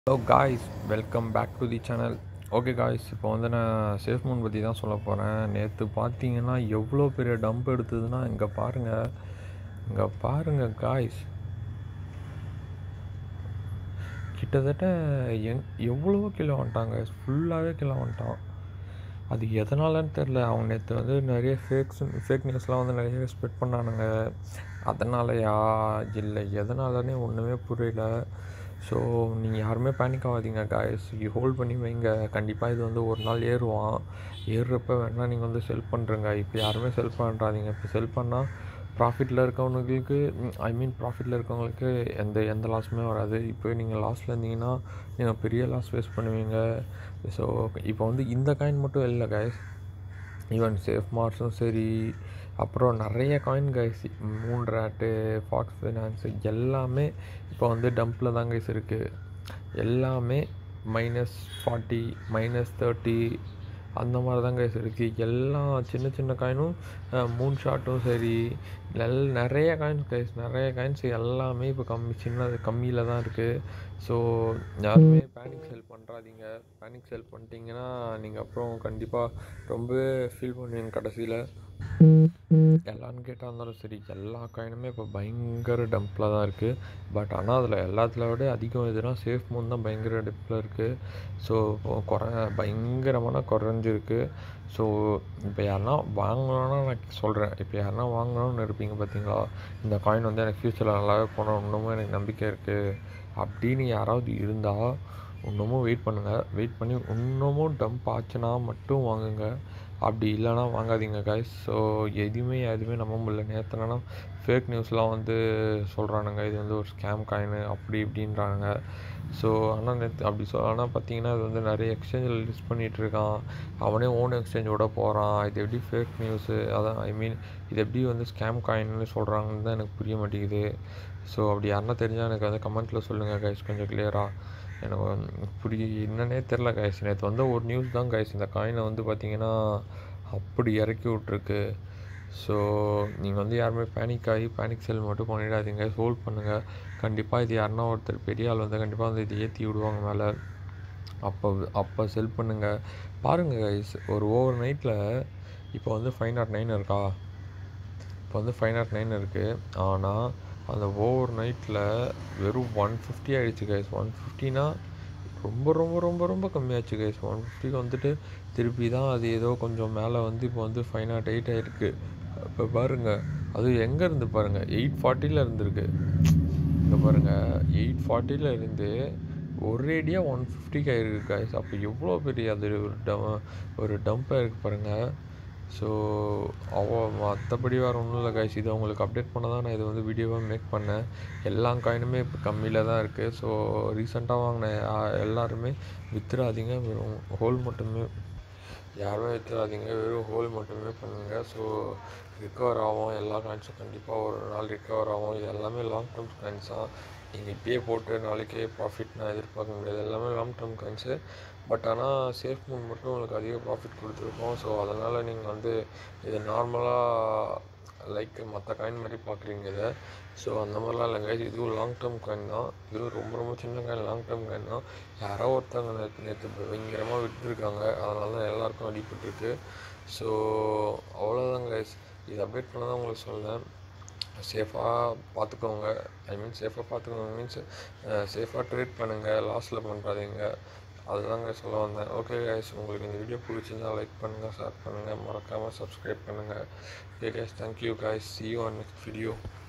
hello guys welcome back to the channel okay guys இப்போ வந்து நான் சேஃப் மூன் பற்றி தான் சொல்ல போகிறேன் நேற்று பார்த்தீங்கன்னா எவ்வளோ பெரிய டம்ப் எடுத்ததுன்னா இங்கே பாருங்கள் இங்கே பாருங்கள் காய்ஸ் கிட்டத்தட்ட எங் எவ்வளவோ கிலோ வந்துட்டாங்க ஃபுல்லாகவே கிலோ வந்துட்டான் அது எதனாலன்னு தெரில அவங்க நேற்று வந்து நிறைய ஃபேக்ஸ் ஃபேக் நியூஸ்லாம் வந்து நிறைய ஸ்ப்ரெட் பண்ணானுங்க அதனாலயா இல்லை எதனாலனே ஒன்றுமே புரியல ஸோ நீங்கள் யாருமே பேனிக் ஆகாதீங்க காய்ஸ் ஹோல்ட் பண்ணி வைங்க கண்டிப்பாக இது வந்து ஒரு நாள் ஏறுவான் ஏறுறப்ப வேணால் நீங்கள் வந்து செல் பண்ணுறங்க இப்போ யாருமே செல் பண்ணுறாதீங்க இப்போ செல் பண்ணால் ப்ராஃபிட்டில் இருக்கவங்களுக்கு ஐ மீன் ப்ராஃபிட்டில் இருக்கவங்களுக்கு எந்த எந்த லாஸுமே வராது இப்போ நீங்கள் லாஸில் இருந்தீங்கன்னா நீங்கள் பெரிய லாஸ் ஃபேஸ் பண்ணுவீங்க ஸோ இப்போ வந்து இந்த காயின் மட்டும் இல்லை கைஸ் ஈவன் சேஃப் மார்ஸும் சரி அப்புறம் நிறைய coin guys moon rate Fox Finance எல்லாமே இப்போ வந்து டம்பில் தான் கைஸ் இருக்குது எல்லாமே மைனஸ் ஃபார்ட்டி மைனஸ் தேர்ட்டி அந்த மாதிரி தான் கைஸ் இருக்குது எல்லா சின்ன சின்ன காயினும் மூன் ஷாட்டும் சரி நல் நிறைய காயின்ஸ் கைஸ் நிறைய காயின்ஸ் எல்லாமே இப்போ கம்மி சின்னது கம்மியில் தான் இருக்குது ஸோ யாருமே பேனிக் செல் பண்ணுறாதீங்க பேனிக் செல் பண்ணிட்டீங்கன்னா நீங்கள் அப்புறம் கண்டிப்பாக ரொம்ப ஃபீல் பண்ணுவீங்க கடைசியில் எல்லான்னு கேட்டால் இருந்தாலும் சரி எல்லா காயினுமே இப்போ பயங்கர டம்பில் தான் இருக்குது பட் ஆனால் அதில் எல்லாத்துல விட அதிகம் எதுனா சேஃப் மூன் தான் பயங்கர டெப்பில் இருக்குது ஸோ குறை பயங்கரமான குறைஞ்சிருக்கு ஸோ இப்போ யாருனா வாங்கணும்னா நான் சொல்கிறேன் இப்போ யாருனா வாங்கணும்னு இருப்பீங்க பார்த்தீங்களா இந்த காயின் வந்து எனக்கு ஃப்யூச்சரில் நல்லாவே போனோம் இன்னமும் எனக்கு நம்பிக்கை இருக்குது அப்படின்னு யாராவது இருந்தால் இன்னமும் வெயிட் பண்ணுங்கள் வெயிட் பண்ணி இன்னமும் டம்ப் ஆச்சுன்னா மட்டும் வாங்குங்க அப்படி இல்லைனா வாங்காதீங்க காய்ஸ் ஸோ எதுவுமே எதுவுமே நம்ப முடியல நேற்றுனா ஃபேக் நியூஸ்லாம் வந்து சொல்கிறானுங்க இது வந்து ஒரு ஸ்கேம் காயின் அப்படி இப்படின்றானுங்க ஸோ ஆனால் நேற்று அப்படி சொல் ஆனால் பார்த்தீங்கன்னா இது வந்து நிறைய எக்ஸ்சேஞ்சில் லிஸ்ட் பண்ணிகிட்ருக்கான் அவனே ஓன் எக்ஸ்சேஞ்சோட போகிறான் இது எப்படி ஃபேக் நியூஸு அதான் ஐ மீன் இது எப்படி வந்து ஸ்கேம் காயின்னு சொல்கிறாங்கன்னு தான் எனக்கு புரிய மாட்டேங்குது ஸோ அப்படி யாருன்னா தெரிஞ்சால் எனக்கு வந்து கமெண்ட்டில் சொல்லுங்கள் கைஸ் கொஞ்சம் கிளியராக எனக்கு புரிய என்னன்னே தெரில கைஸ் நேற்று வந்து ஒரு நியூஸ் தான் கைஸ் இந்த காயினை வந்து பார்த்தீங்கன்னா அப்படி இறக்கி விட்ருக்கு ஸோ நீங்கள் வந்து யாருமே பேனிக் ஆகி பேனிக் செல் மட்டும் பண்ணிடாதீங்க ஹோல்ட் பண்ணுங்கள் கண்டிப்பாக இது யாருன்னா ஒருத்தர் பெரிய ஆள் வந்து கண்டிப்பாக வந்து இது ஏற்றி விடுவாங்க மேலே அப்போ அப்போ செல் பண்ணுங்கள் பாருங்கள் கைஸ் ஒரு ஓவர் நைட்டில் இப்போ வந்து ஃபைவ் நாட் நைன் இருக்கா இப்போ வந்து ஃபைவ் நாட் நைன் இருக்குது ஆனால் அந்த ஓவர் நைட்டில் வெறும் ஒன் ஃபிஃப்டி ஆகிடுச்சு கைஸ் ஒன் ஃபிஃப்டினா ரொம்ப ரொம்ப ரொம்ப ரொம்ப கம்மியாச்சு கைஸ் ஒன் ஃபிஃப்டிக்கு வந்துட்டு திருப்பி தான் அது ஏதோ கொஞ்சம் மேலே வந்து இப்போ வந்து ஃபைவ் நாட் எயிட் ஆகிருக்கு இப்போ பாருங்கள் அது எங்கே இருந்து பாருங்கள் எயிட் ஃபார்ட்டியில் இருந்திருக்கு இங்கே பாருங்கள் எயிட் ஃபார்ட்டியில் இருந்து ஒரேடியாக ஒன் ஃபிஃப்டிக்கு ஆகிருக்கு கைஸ் அப்போ எவ்வளோ பெரிய அது ஒரு டம் ஒரு டம்பாக இருக்குது பாருங்கள் ஸோ அவ மற்றபடி வேறு ஒன்றும் இல்லை கைஸ் இது உங்களுக்கு அப்டேட் பண்ண தான் நான் இது வந்து வீடியோவாக மேக் பண்ணேன் எல்லா காயினுமே இப்போ கம்மியில் தான் இருக்குது ஸோ ரீசெண்டாக வாங்கின எல்லாருமே வித்துறாதீங்க வெறும் ஹோல் மட்டுமே யாருமே வித்துறாதீங்க வெறும் ஹோல் மட்டுமே பண்ணுங்கள் ஸோ ரிக்கவர் ஆகும் எல்லா காயின்ஸும் கண்டிப்பாக ஒரு நாள் ரிக்கவர் ஆகும் இது எல்லாமே லாங் டேர்ம் காயின்ஸ் தான் நீங்கள் இப்பயே போட்டு நாளைக்கே ப்ராஃபிட் நான் எதிர்பார்க்க முடியாது எல்லாமே லாங் டேர்ம் காயின்ஸு பட் ஆனால் சேஃப் மூன் மட்டும் உங்களுக்கு அதிக ப்ராஃபிட் கொடுத்துருக்கோம் ஸோ அதனால் நீங்கள் வந்து இது நார்மலாக லைக் மற்ற காயின் மாதிரி பார்க்குறீங்க இதை ஸோ அந்த மாதிரிலாம் இல்லைங்க இதுவும் லாங் டேர்ம் காயின் தான் இதுவும் ரொம்ப ரொம்ப சின்ன காயின் லாங் டேர்ம் காயின் தான் யாரோ ஒருத்தவங்க நேற்று நேற்று பயங்கரமாக விட்டுருக்காங்க அதனால தான் எல்லாருக்கும் அடிபட்டுருக்கு ஸோ அவ்வளோதான் கைஸ் இது அப்டேட் பண்ண தான் உங்களுக்கு சொன்னேன் சேஃபாக பார்த்துக்கோங்க ஐ மீன் சேஃபாக பார்த்துக்கோங்க மீன்ஸ் சேஃபாக ட்ரேட் பண்ணுங்கள் லாஸில் பண்ணுறாதீங்க அதுதாங்க சொல்ல வந்தேன் ஓகே கைஸ் உங்களுக்கு இந்த வீடியோ பிடிச்சிருந்தா லைக் பண்ணுங்கள் ஷேர் பண்ணுங்கள் மறக்காமல் சப்ஸ்கிரைப் பண்ணுங்கள் okay guys thank you guys see you on next video